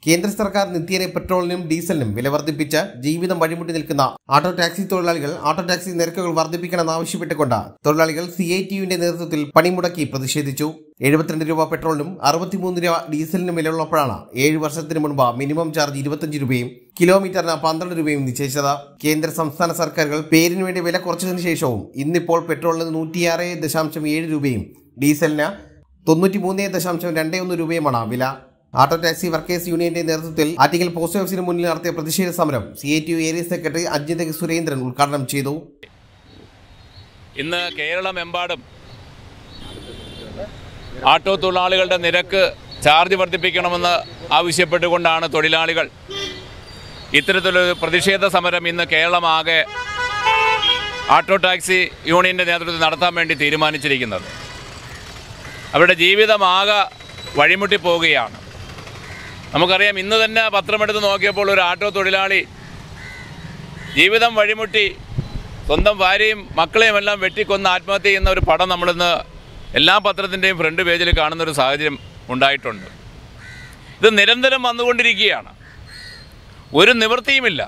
കേന്ദ്ര സർക്കാർ നിത്യേന പെട്രോളിനും ഡീസലിനും വില വർദ്ധിപ്പിച്ച് ജീവിതം വഴിമുട്ടി നിൽക്കുന്ന ഓട്ടോ ടാക്സി തൊഴിലാളികൾ ഓട്ടോ ടാക്സി നിരക്കുകൾ വർദ്ധിപ്പിക്കണമെന്നാവശ്യപ്പെട്ടുകൊണ്ട് തൊഴിലാളികൾ സി ഐ ടിയുവിന്റെ നേതൃത്വത്തിൽ പണിമുടക്കി പ്രതിഷേധിച്ചു എഴുപത്തിരണ്ട് രൂപ പെട്രോളിനും അറുപത്തിമൂന്ന് രൂപ ഡീസലിനും വിലയുള്ളപ്പോഴാണ് ഏഴ് വർഷത്തിന് മുൻപ് മിനിമം ചാർജ് ഇരുപത്തഞ്ച് രൂപയും കിലോമീറ്ററിന് പന്ത്രണ്ട് രൂപയും നിശ്ചയിച്ചത് കേന്ദ്ര സംസ്ഥാന സർക്കാരുകൾ പേരിന് വേണ്ടി വില കുറച്ചതിന് ശേഷവും ഇന്നിപ്പോൾ പെട്രോളിന് നൂറ്റിയാറ് ദശാംശം ഏഴ് രൂപയും ഡീസലിന് തൊണ്ണൂറ്റി മൂന്ന് ദശാംശം രണ്ട് ഒന്ന് രൂപയുമാണ് വില ഓട്ടോ ടാക്സി വർക്കേഴ്സ് യൂണിയന്റെ നേതൃത്വത്തിൽ ആറ്റിങ്ങൽ പോസ്റ്റ് ഓഫീസിന് മുന്നിൽ നടത്തിയ പ്രതിഷേധ സമരം C I T U area secretary Ajith Surendran ഉദ്ഘാടനം ചെയ്തു ഇന്ന് കേരളമെമ്പാടും ആട്ടോ തൊഴിലാളികളുടെ നിരക്ക് ചാർജ് വർദ്ധിപ്പിക്കണമെന്ന് ആവശ്യപ്പെട്ടുകൊണ്ടാണ് തൊഴിലാളികൾ ഇത്തരത്തിലൊരു പ്രതിഷേധ സമരം ഇന്ന് കേരളമാകെ ആട്ടോ ടാക്സി യൂണിയൻ്റെ നേതൃത്വത്തിൽ നടത്താൻ വേണ്ടി തീരുമാനിച്ചിരിക്കുന്നത് അവരുടെ ജീവിതമാകെ വഴിമുട്ടി പോവുകയാണ് നമുക്കറിയാം ഇന്ന് തന്നെ പത്രമെടുത്ത് നോക്കിയപ്പോൾ ഒരു ആട്ടോ തൊഴിലാളി ജീവിതം വഴിമുട്ടി സ്വന്തം ഭാര്യയും മക്കളെയും എല്ലാം വെട്ടിക്കൊന്ന് ആത്മഹത്യ ചെയ്യുന്ന ഒരു പടം നമ്മളിന്ന് എല്ലാ പത്രത്തിൻ്റെയും ഫ്രണ്ട് പേജിൽ കാണുന്ന ഒരു സാഹചര്യം ഉണ്ടായിട്ടുണ്ട് ഇത് നിരന്തരം വന്നുകൊണ്ടിരിക്കുകയാണ് ഒരു നിവൃത്തിയുമില്ല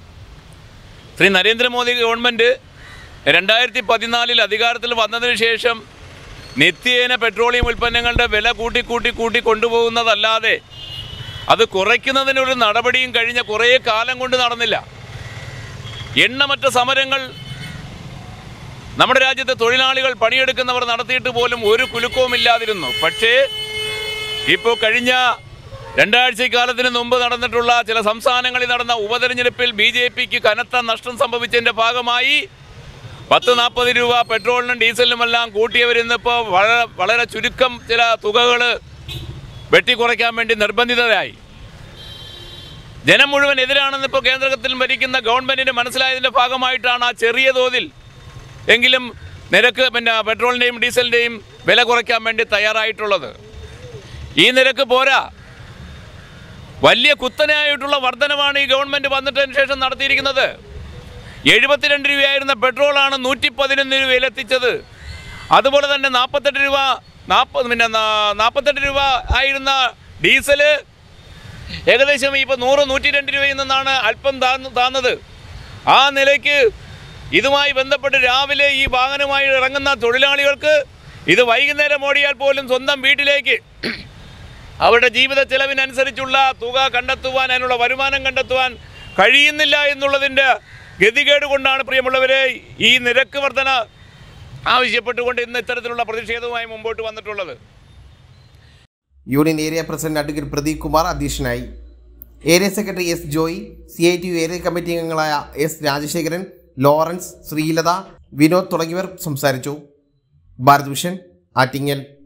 ശ്രീ നരേന്ദ്രമോദി ഗവൺമെൻറ് രണ്ടായിരത്തി പതിനാലിൽ അധികാരത്തിൽ വന്നതിന് ശേഷം നിത്യേന പെട്രോളിയം ഉൽപ്പന്നങ്ങളുടെ വില കൂട്ടി കൂട്ടി കൂട്ടി കൊണ്ടുപോകുന്നതല്ലാതെ അത് കുറയ്ക്കുന്നതിനൊരു നടപടിയും കഴിഞ്ഞ കുറേ കാലം കൊണ്ട് നടന്നില്ല എണ്ണമറ്റ സമരങ്ങൾ നമ്മുടെ രാജ്യത്തെ തൊഴിലാളികൾ പണിയെടുക്കുന്നവർ നടത്തിയിട്ട് പോലും ഒരു കുലുക്കവും ഇല്ലാതിരുന്നു പക്ഷേ ഇപ്പോൾ കഴിഞ്ഞ രണ്ടാഴ്ച കാലത്തിന് മുമ്പ് നടന്നിട്ടുള്ള ചില സംസ്ഥാനങ്ങളിൽ നടന്ന ഉപതെരഞ്ഞെടുപ്പിൽ ബി ജെ പിക്ക് കനത്ത നഷ്ടം സംഭവിച്ചതിൻ്റെ ഭാഗമായി പത്ത് നാൽപ്പത് രൂപ പെട്രോളിനും ഡീസലിനുമെല്ലാം കൂട്ടിയവരിന്നിപ്പോൾ വളരെ വളരെ ചുരുക്കം ചില തുകകൾ വെട്ടിക്കുറയ്ക്കാൻ വേണ്ടി നിർബന്ധിതരായി ജനം മുഴുവൻ എതിരാണെന്ന് ഇപ്പോൾ കേന്ദ്രത്തിൽ ഭരിക്കുന്ന ഗവൺമെൻറ്റിന് മനസ്സിലായതിൻ്റെ ഭാഗമായിട്ടാണ് ആ ചെറിയ തോതിൽ എങ്കിലും നിരക്ക് പിന്നെ പെട്രോളിൻ്റെയും ഡീസലിൻ്റെയും വില കുറയ്ക്കാൻ വേണ്ടി തയ്യാറായിട്ടുള്ളത് ഈ നിരക്ക് പോരാ വലിയ കുത്തനെയായിട്ടുള്ള വർധനമാണ് ഈ ഗവൺമെൻറ് വന്നിട്ടതിന് ശേഷം നടത്തിയിരിക്കുന്നത് എഴുപത്തിരണ്ട് രൂപയായിരുന്ന പെട്രോളാണ് നൂറ്റി പതിനൊന്ന് രൂപയിലെത്തിച്ചത് അതുപോലെ തന്നെ നാൽപ്പത്തെട്ട് രൂപ നാൽപ്പത് പിന്നെ നാ- നാൽപ്പത്തെട്ട് രൂപ ആയിരുന്ന ഡീസല് ഏകദേശം ഇപ്പോൾ നൂറ് നൂറ്റി രണ്ട് രൂപയിൽ നിന്നാണ് അല്പം താന്ന് താന്നത് ആ നിലയ്ക്ക് ഇതുമായി ബന്ധപ്പെട്ട് രാവിലെ ഈ വാഹനമായി ഇറങ്ങുന്ന തൊഴിലാളികൾക്ക് ഇത് വൈകുന്നേരം ഓടിയാൽ പോലും സ്വന്തം വീട്ടിലേക്ക് അവരുടെ ജീവിത ചെലവിനനുസരിച്ചുള്ള തുക കണ്ടെത്തുവാൻ അതിനുള്ള വരുമാനം കണ്ടെത്തുവാൻ കഴിയുന്നില്ല എന്നുള്ളതിൻ്റെ ഗതികേട് കൊണ്ടാണ് പ്രിയമുള്ളവരെ ഈ നിരക്ക് വർധന ആവശ്യപ്പെട്ടുകൊണ്ട് ഇന്ന് ഇത്തരത്തിലുള്ള പ്രതിഷേധവുമായി മുമ്പോട്ട് വന്നിട്ടുള്ളത് union area president advocate Pradeep Kumar അധ്യക്ഷനായി area secretary S Joy C I T U area committee അംഗങ്ങളായ എസ് രാജശേഖരൻ ലോറൻസ് ശ്രീലത വിനോദ് തുടങ്ങിയവർ സംസാരിച്ചു ഭാരത് വിഷൻ ആറ്റിങ്ങൽ